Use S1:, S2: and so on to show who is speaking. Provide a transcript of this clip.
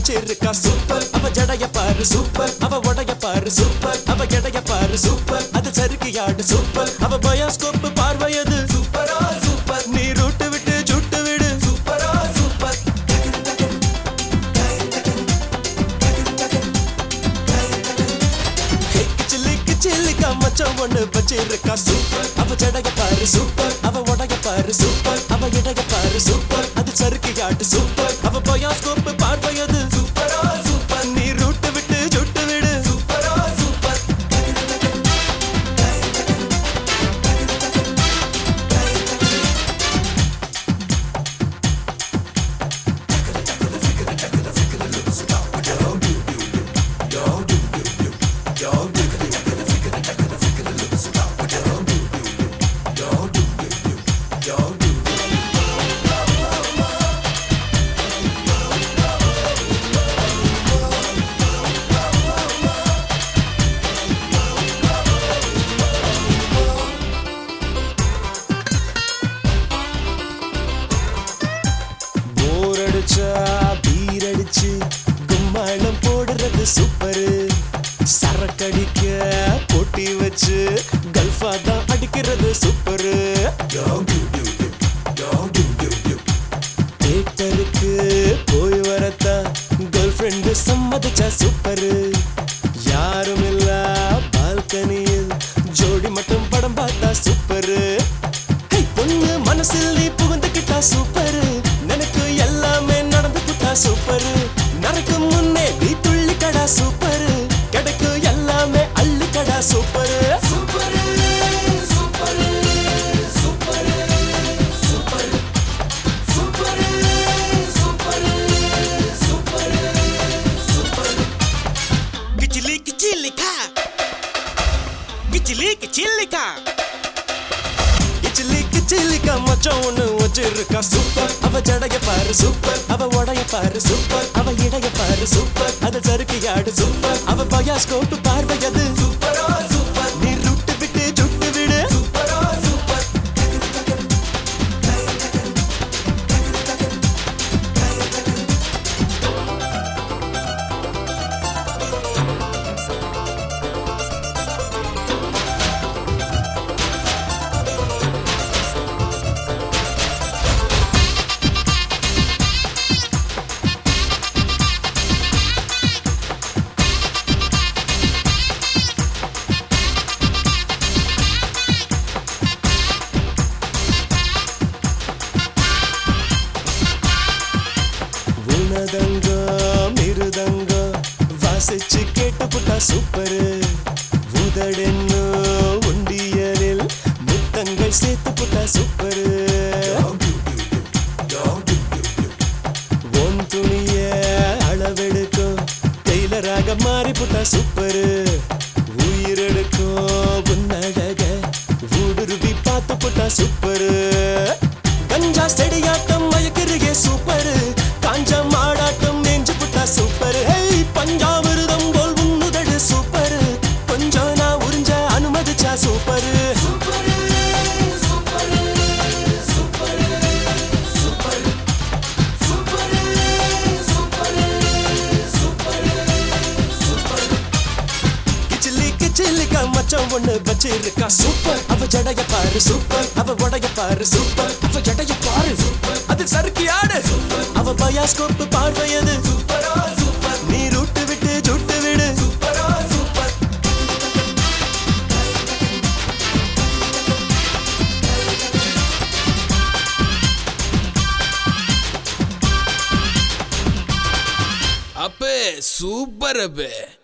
S1: வச்சிருக்கா சூப்பர் அவ ஜடைய பாரு சூப்பர் அவ உடைய பாரு சூப்பர் அவ எடைய பாரு சூப்பர் அது சறுக்கியாடு சூப்பர் அவ பயோஸ்கோப் பார்வையது சூப்பரா சூப்பர் நீ ரூட்டு விட்டு சுட்டு விடு சூப்பரா சூப்பர் கிச்சிலிக்கு சில்லிக்கா மச்சான் ஒண்ணு வச்சிருக்கா சூப்பர் அவ ஜடைய பாரு சூப்பர் அவ உடைய பாரு சூப்பர் அவ எடைய பாரு சூப்பர் அது சறுக்கியாடு சூப்பர் அவ பயோஸ்கோப் பார்வையது சூப்பரா சூப்பர் நீ ரூட்டு விட்டு சுட்டு விடு சூப்பரா சூப்பர் போர் அடிச்சா பீர் அடிச்சு கும்மாளம் போடுறது சூப்பரு சரக்கடிக்க போட்டி வச்சு கல்ஃபா தான் அடிக்கிறது சூப்பரு தேட்டருக்கு போய் வரத்தா கேர்ள் ஃப்ரெண்டு சம்மதிச்சா சூப்பரு யாரும் இல்ல பால்கனியில் ஜோடி மட்டும் படம் பார்த்தா சூப்பரு ஹே, பொண்ணு மனசில் நீ புகுந்துக்கிட்டா சூப்பரு எனக்கு எல்லாமே நடந்துக்கிட்டா சூப்பரு நடக்கும் முன்னே நீ துள்ளிக்கடா சூப்பரு கிடைக்கும் எல்லாமே அள்ளிக்கடா super super super super super super super super super
S2: கிச்சிலி கிச்சிலிக்கா கிச்சிலி கிச்சிலிக்கா
S1: கிச்சிலி கிச்சிலிக்கா மச்சான் ஒண்ணு வச்சிருக்கா சூப்பர் அவ ஜடைய பாரு சூப்பர் அவ உடைய பாரு சூப்பர் அவ இடைய பாரு சூப்பர் அது சறுக்கியாடு சூப்பர் அவ பயாஸ்கோப் பார்வையது சூப்பரா சூப்பர் நீ ரூட்டு விட்டு சுட்டு விடு சூப்பரா சூப்பர் உனதங்க மிருதங்க வாசிச்சு கேட்டுப்புட்டா சூப்பரு உதடென்னு உண்டியலில் முத்தங்கள் சேர்த்து புட்டா சூப்பரு உன் துணிய அளவெடுக்கும் டெய்லராக மாறி புட்டா சூப்பரு உயிரெடுக்கும் உன்னழக ஊடுருவி பார்த்து புட்டா சூப்பரு கஞ்சா செடியாட்டம் மயக்கிறியே சூப்பரு காஞ்ச மாடாட்டம் நெஞ்சு புட்டா சூப்பரு ஹேய் பஞ்சாமிருதம் போல் உன்னுதடு சூப்பரு கொஞ்சம் நான் உறிஞ்ச அனுமதிச்சா super super super super super super super super super கிச்சிலி கிச்சிலிக்கா மச்சான் ஒண்ணு வச்சிருக்கா சூப்பர் அவ ஜடைய பாரு சூப்பர் அவ உடைய பாரு சூப்பர் அவ ஜடைய பாரு சூப்பர் அது சறுக்கி ஆடு அவ பயாஸ்கோப் பார்வையது சூப்பரா சூப்பர் நீ ரூட்டு விட்டு சுட்டு விடு சூப்பரா சூப்பர்
S2: அப்பே சூப்பர் அப்பே